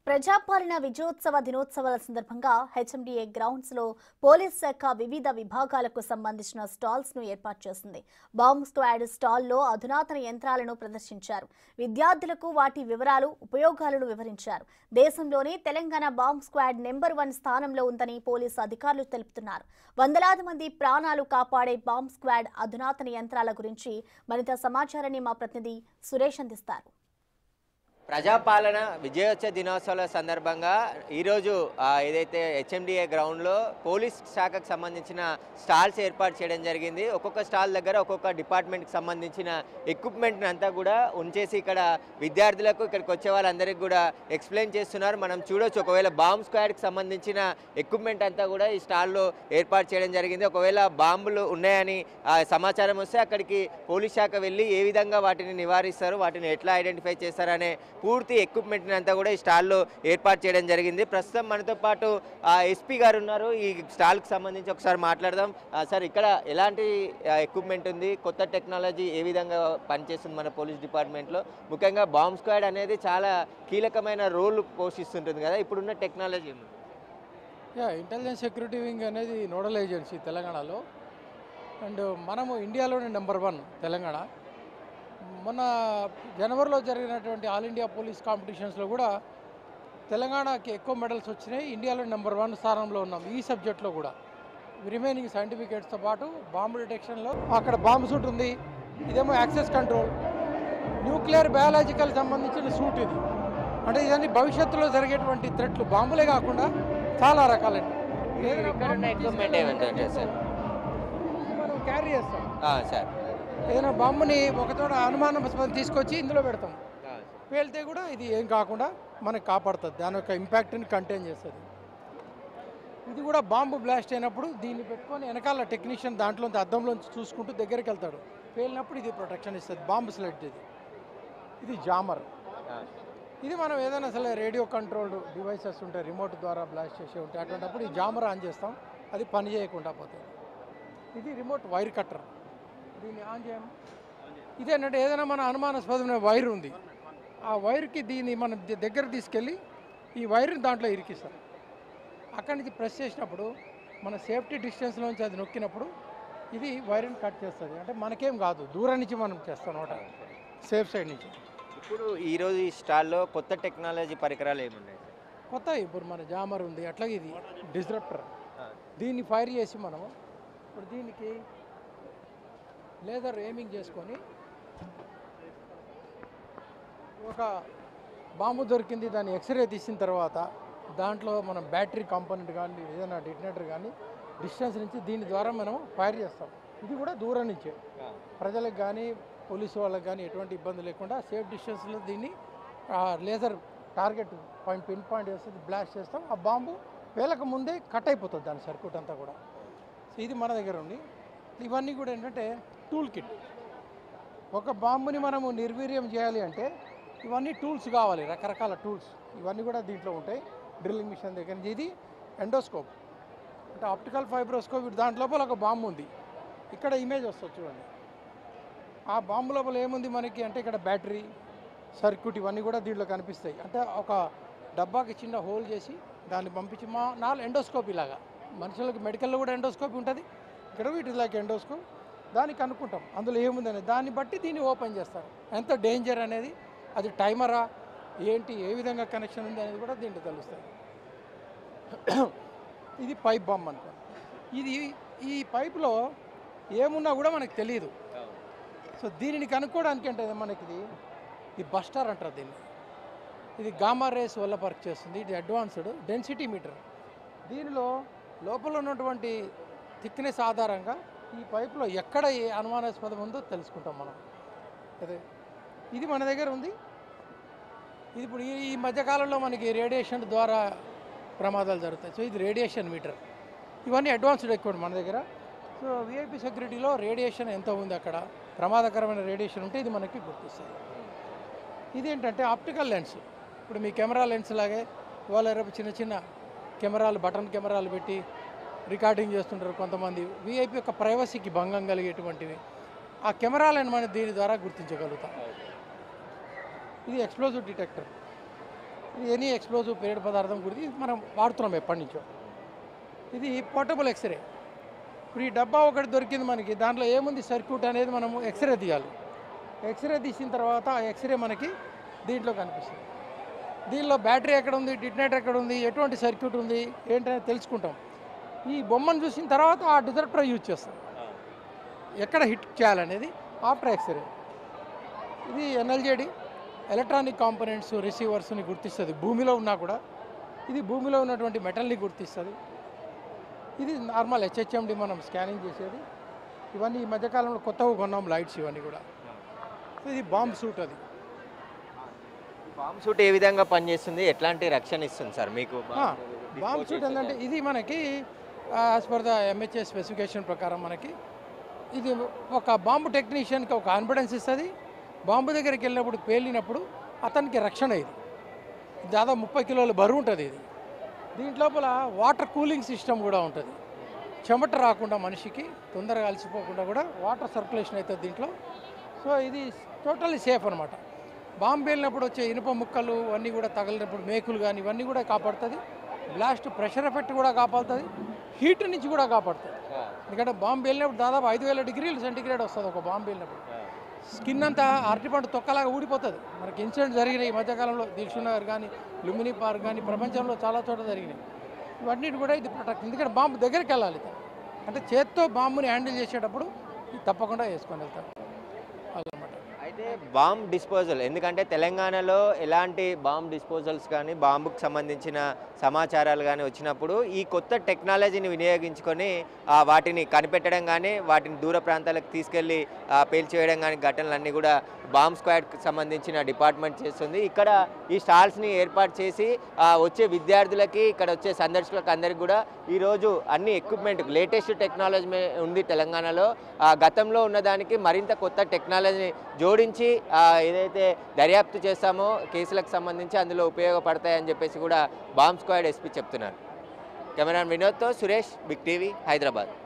ప్రజాపాలన విజయోత్సవ దినోత్సవాల సందర్భంగా HMDA grounds లో పోలీస్ శాఖ వివిధ విభాగాలకు సంబంధించిన స్టాల్స్ ను ఏర్పాటు చేసింది బాంబ్ స్క్వాడ్ స్టాల్లో అధునాతన యంత్రాలను ప్రదర్శించారు విద్యార్థులకు వాటి వివరాలు ఉపయోగాలను వివరించారు దేశంలోనే Telangana bomb squad number one స్థానంలో ఉందని పోలీసు అధికారులు తెలుపుతున్నారు వందలాది మంది ప్రాణాలు కాపాడే బాంబ్ స్క్వాడ్ అధునాతన యంత్రాల గురించి మరింత సమాచారాన్ని మా ప్రతినిధి సురేష్ అందిస్తారు ప్రజాపాలన విజయోత్సవ దినోత్సవాల సందర్భంగా ఈరోజు ఆ, ఏదైతే హెచ్ఎండిఏ గ్రౌండ్లో పోలీస్ శాఖకు సంబంధించిన స్టాల్స్ ఏర్పాటు చేయడం జరిగింది ఒక్కొక్క స్టాల్ దగ్గర ఒక్కొక్క డిపార్ట్మెంట్కి సంబంధించిన ఎక్విప్మెంట్ని అంతా కూడా ఉంచేసి ఇక్కడ విద్యార్థులకు ఇక్కడికి వచ్చే వాళ్ళందరికీ కూడా ఎక్స్ప్లెయిన్ చేస్తున్నారు మనం చూడొచ్చు ఒకవేళ బాంబ్ స్క్వాడ్కి సంబంధించిన ఎక్విప్మెంట్ అంతా కూడా ఈ స్టాల్లో ఏర్పాట్ చేయడం జరిగింది ఒకవేళ బాంబులు ఉన్నాయని ఆ, సమాచారం వస్తే అక్కడికి పోలీస్ శాఖ వెళ్ళి ఏ విధంగా వాటిని నివారిస్తారు వాటిని ఎట్లా ఐడెంటిఫై చేస్తారనే పూర్తి ఎక్విప్మెంట్ని అంతా కూడా ఈ స్టాల్లో ఏర్పాటు చేయడం జరిగింది ప్రస్తుతం మనతో పాటు ఎస్పీ గారు ఉన్నారు ఈ స్టాల్కి సంబంధించి ఒకసారి మాట్లాడదాం ఆ, సార్ ఇక్కడ ఎలాంటి ఎక్విప్మెంట్ ఉంది కొత్త టెక్నాలజీ ఏ విధంగా పనిచేస్తుంది మన పోలీస్ డిపార్ట్మెంట్లో ముఖ్యంగా బాంబ్ స్క్వాడ్ అనేది చాలా కీలకమైన రోల్ పోషిస్తుంటుంది కదా ఇప్పుడున్న టెక్నాలజీ ఏముంది యా ఇంటెలిజెన్స్ సెక్యూరిటీ వింగ్ అనేది నోడల్ ఏజెన్సీ తెలంగాణలో అండ్ మనము ఇండియాలోనే నెంబర్ వన్ తెలంగాణ మొన్న జనవరిలో జరిగినటువంటి ఆల్ ఇండియా పోలీస్ కాంపిటీషన్స్లో కూడా తెలంగాణకి ఎక్కువ మెడల్స్ వచ్చినాయి ఇండియాలో నెంబర్ వన్ స్థానంలో ఉన్నాం ఈ సబ్జెక్ట్లో కూడా రిమైనింగ్ సర్టిఫికేట్స్తో పాటు బాంబు డిటెక్షన్లో అక్కడ బాంబు సూట్ ఉంది ఇదేమో యాక్సెస్ కంట్రోల్ న్యూక్లియర్ బయాలజికల్ సంబంధించిన సూట్ ఇది అంటే ఇదన్నీ భవిష్యత్తులో జరిగేటువంటి థ్రెట్లు బాంబులే కాకుండా చాలా రకాలండి ఏదైనా ఇక్కడ ఉన్న బాంబు ఎక్విప్మెంట్ ఏమంటే సార్ మనం క్యారీ చేస్తాం ఆ, సార్ ఏదైనా బాంబుని ఒకచోట అనుమానాస్పదం తీసుకొచ్చి ఇందులో పెడతాం ఆ, సార్. పేలితే కూడా ఇది ఏం కాకుండా మనకు కాపాడుతుంది దాని యొక్క ఇంపాక్ట్ని కంటైన్ చేస్తుంది ఇది కూడా బాంబు బ్లాస్ట్ అయినప్పుడు దీన్ని పెట్టుకొని వెనకాల టెక్నీషియన్ దాంట్లోంచి అద్దంలోంచి చూసుకుంటూ దగ్గరికి వెళ్తాడు పేలినప్పుడు ఇది ప్రొటెక్షన్ ఇస్తుంది బాంబు స్లెడ్ ఇది ఇది జామర్ ఆ, ఇది మనం ఏదైనా అసలు రేడియో కంట్రోల్డ్ డివైసెస్ ఉంటాయి రిమోట్ ద్వారా బ్లాస్ట్ చేసే ఉంటాయి అటువంటిప్పుడు ఈ జామర్ ఆన్ చేస్తాం అది పని చేయకుండా పోతుంది ఇది రిమోట్ వైర్ కట్టర్ దీన్ని ఆన్ చేయము ఇదేంటంటే ఏదైనా మన అనుమానాస్పదమైన వైర్ ఉంది ఆ వైర్కి దీన్ని మనం ద- దగ్గర తీసుకెళ్ళి ఈ వైర్ని దాంట్లో ఇరికిస్తాం అక్కడి నుంచి ప్రెస్ చేసినప్పుడు మన సేఫ్టీ డిస్టెన్స్లోంచి అది నొక్కినప్పుడు ఇది వైర్ని కట్ చేస్తుంది అంటే మనకేం కాదు దూరం నుంచి మనం చేస్తాం అనమాట సేఫ్ సైడ్ నుంచి ఇప్పుడు ఈరోజు ఈ స్టాల్లో కొత్త టెక్నాలజీ పరికరాలు ఏమున్నాయి సార్? కొత్త ఇప్పుడు మన జామర్ ఉంది అట్లాగే ఇది డిస్రప్టర్ ఆ, దీన్ని ఫైర్ చేసి మనము ఇప్పుడు దీనికి లేజర్ ఎయిమింగ్ చేసుకొని ఒక బాంబు దొరికింది దాన్ని ఎక్స్రే తీసిన తర్వాత దాంట్లో మనం బ్యాటరీ కాంపోనెంట్ కానీ ఏదైనా డిటనేటర్ కానీ డిస్టెన్స్ నుంచి దీని ద్వారా మనం ఫైర్ చేస్తాం ఇది కూడా దూరం నుంచే ఆ, ప్రజలకు కానీ పోలీసు వాళ్ళకి కానీ ఎటువంటి ఇబ్బంది లేకుండా సేఫ్ డిస్టెన్స్లో దీన్ని ఆ, laser target point pin point వేస్తుంది బ్లాస్ట్ చేస్తాం ఆ బాంబు వేలకు ముందే కట్ అయిపోతుంది దాని సర్క్యూట్ అంతా కూడా సో ఇది మన దగ్గర ఉంది ఇవన్నీ కూడా ఏంటంటే టూల్ కిట్ ఒక బాంబుని మనము నిర్వీర్యం చేయాలి అంటే ఇవన్నీ టూల్స్ కావాలి రకరకాల టూల్స్ ఇవన్నీ కూడా దీంట్లో ఉంటాయి డ్రిల్లింగ్ మిషన్ దగ్గర నుంచి ఇది ఎండోస్కోప్ అంటే ఆప్టికల్ ఫైబ్రోస్కోప్ దాంట్ లోపల ఒక బాంబు ఉంది ఇక్కడ ఇమేజ్ వస్తుంది చూడండి ఆ బాంబు లోపల ఏముంది మనకి అంటే ఇక్కడ బ్యాటరీ సర్క్యూట్ ఇవన్నీ కూడా దీంట్లో కనిపిస్తాయి అంటే ఒక డబ్బాకి చిన్న హోల్ చేసి దాన్ని పంపించి మా నాలుగు ఎండోస్కోప్ ఇలాగా మనుషులకు మెడికల్లో కూడా ఎండోస్కోప్ ఉంటుంది ఇక్కడ ఇట్ ఇస్ లైక్ ఎండోస్కోప్ దాన్ని కనుక్కుంటాం అందులో ఏముందని దాన్ని బట్టి దీన్ని ఓపెన్ చేస్తారు ఎంత డేంజర్ అనేది అది టైమరా ఏంటి ఏ విధంగా కనెక్షన్ ఉంది అనేది కూడా దీంట్లో తెలుస్తుంది ఇది పైప్ బాంబ్ అనుకో ఇది ఈ పైప్లో ఏమున్నా కూడా మనకు తెలియదు సో దీనిని కనుక్కోవడానికి అంటే మనకి ఇది ఈ బస్టర్ అంటారు దీన్ని ఇది గామా రేస్ వల్ల వర్క్ చేస్తుంది ఇది అడ్వాన్స్డ్ డెన్సిటీ మీటర్ దీనిలో లోపల ఉన్నటువంటి థిక్నెస్ ఆధారంగా ఈ పైపులో ఎక్కడ ఏ అనుమానాస్పదం ఉందో తెలుసుకుంటాం మనం అదే ఇది మన దగ్గర ఉంది ఇది ఇప్పుడు ఈ ఈ మధ్యకాలంలో మనకి రేడియేషన్ ద్వారా ప్రమాదాలు జరుగుతాయి సో ఇది రేడియేషన్ మీటర్ ఇవన్నీ అడ్వాన్స్డ్ ఎక్విప్మెంట్ మన దగ్గర సో విఐపి సెక్యూరిటీలో రేడియేషన్ ఎంత ఉంది అక్కడ ప్రమాదకరమైన రేడియేషన్ ఉంటే ఇది మనకి గుర్తిస్తుంది ఇది ఏంటంటే ఆప్టికల్ లెన్స్ ఇప్పుడు మీ కెమెరా లెన్స్ లాగే వాళ్ళ రేపు చిన్న చిన్న కెమెరాలు బటన్ కెమెరాలు పెట్టి రికార్డింగ్ చేస్తుంటారు కొంతమంది విఐపి యొక్క ప్రైవసీకి భంగం కలిగేటువంటివి ఆ కెమెరాలను మనం దీని ద్వారా గుర్తించగలుగుతాం ఇది ఎక్స్ప్లోజివ్ డిటెక్టర్ ఇది ఎనీ ఎక్స్ప్లోజివ్ పీరియడ్ పదార్థం గురించి ఇది మనం వాడుతున్నాం ఎప్పటి నుంచో ఇది పోర్టబుల్ ఎక్స్రే ఇప్పుడు ఈ డబ్బా ఒకటి దొరికింది మనకి దాంట్లో ఏముంది సర్క్యూట్ అనేది మనము ఎక్స్రే తీయాలి ఎక్స్రే తీసిన తర్వాత ఆ ఎక్స్రే మనకి దీంట్లో కనిపిస్తుంది దీనిలో బ్యాటరీ ఎక్కడ ఉంది డిటనేటర్ ఎక్కడ ఉంది ఎటువంటి సర్క్యూట్ ఉంది ఏంటనేది తెలుసుకుంటాం ఈ బొమ్మను చూసిన తర్వాత ఆ డిజర్టర్ యూజ్ చేస్తాం ఎక్కడ హిట్ చేయాలనేది ఆఫ్టర్ ఎక్స్రే ఇది ఎన్ఎల్జేడి ఎలక్ట్రానిక్ కాంపోనెంట్స్ రిసీవర్స్ని గుర్తిస్తుంది భూమిలో ఉన్నా కూడా ఇది భూమిలో ఉన్నటువంటి మెటల్ని గుర్తిస్తుంది ఇది నార్మల్ హెచ్హెచ్ఎండి మనం స్కానింగ్ చేసేది ఇవన్నీ ఈ మధ్యకాలంలో కొత్తగా కొన్నాం లైట్స్ ఇవన్నీ కూడా సో ఇది బాంబ్ సూట్ అది బాంబ్ సూట్ ఏ విధంగా పనిచేస్తుంది ఎట్లాంటి రక్షణ ఇస్తుంది సార్ మీకు బాంబ్ సూట్ ఏంటంటే ఇది మనకి as per the MHA specification ప్రకారం మనకి ఇది ఒక బాంబు టెక్నీషియన్కి ఒక కాన్ఫిడెన్స్ ఇస్తుంది బాంబు దగ్గరికి వెళ్ళినప్పుడు పేలినప్పుడు అతనికి రక్షణ ఇది దాదాపు ముప్పై కిలోల బరువు ఉంటుంది ఇది దీంట్లోపల వాటర్ కూలింగ్ సిస్టమ్ కూడా ఉంటుంది చెమట రాకుండా మనిషికి తొందరగా అలసిపోకుండా కూడా వాటర్ సర్క్యులేషన్ అవుతుంది దీంట్లో సో ఇది టోటల్లీ సేఫ్ అనమాట బాంబు వెళ్ళినప్పుడు వచ్చే ఇనుప ముక్కలు అన్నీ కూడా తగిలినప్పుడు మేకులు కానీ ఇవన్నీ కూడా కాపాడుతుంది బ్లాస్ట్ ప్రెషర్ ఎఫెక్ట్ కూడా కాపాడుతుంది హీట్ నుంచి కూడా కాపాడుతుంది ఎందుకంటే బాంబు వెళ్ళినప్పుడు దాదాపు ఐదు వేల డిగ్రీలు సెంటిగ్రేడ్ వస్తుంది ఒక బాంబు వెళ్ళినప్పుడు స్కిన్ అంతా అరటిపండు తొక్కలాగా ఊడిపోతుంది మనకి ఇన్సిడెంట్ జరిగినాయి ఈ మధ్యకాలంలో దిల్షుక్ నగర్ కానీ లుమిని పార్క్ కానీ ప్రపంచంలో చాలా చోట్ల జరిగినాయి ఇవన్నిటి కూడా ఇది ప్రొటెక్ట్ ఎందుకంటే బాంబు దగ్గరికి వెళ్ళాలి ఇతను. అంటే చేత్తో బాంబుని హ్యాండిల్ చేసేటప్పుడు ఇది తప్పకుండా వేసుకొని వెళ్తారు అదనమాట అయితే బాంబ్ డిస్పోజల్ ఎందుకంటే తెలంగాణలో ఎలాంటి బాంబ్ డిస్పోజల్స్ కానీ బాంబుకు సంబంధించిన సమాచారాలు కానీ వచ్చినప్పుడు ఈ కొత్త టెక్నాలజీని వినియోగించుకొని ఆ, వాటిని కనిపెట్టడం కానీ వాటిని దూర ప్రాంతాలకు తీసుకెళ్ళి ఆ, పేల్చివేయడం కానీ ఘటనలన్నీ కూడా బాంబ్ స్క్వాడ్కి సంబంధించిన డిపార్ట్మెంట్ చేస్తుంది ఇక్కడ ఈ స్టాల్స్ని ఏర్పాటు చేసి ఆ, వచ్చే విద్యార్థులకి ఇక్కడ వచ్చే సందర్శకులకు అందరికీ కూడా ఈరోజు అన్ని ఎక్విప్మెంట్ లేటెస్ట్ టెక్నాలజీ మే- ఉంది తెలంగాణలో ఆ, గతంలో ఉన్నదానికి మరింత కొత్త టెక్నాలజీని జోడించి ఆ, ఏదైతే దర్యాప్తు చేస్తామో కేసులకు సంబంధించి అందులో ఉపయోగపడతాయని చెప్పేసి కూడా బాంబ్ స్క్వాడ్ ఎస్పీ చెప్తున్నారు కెమెరాన్ వినోద్తో సురేష్ బిగ్ టీవీ హైదరాబాద్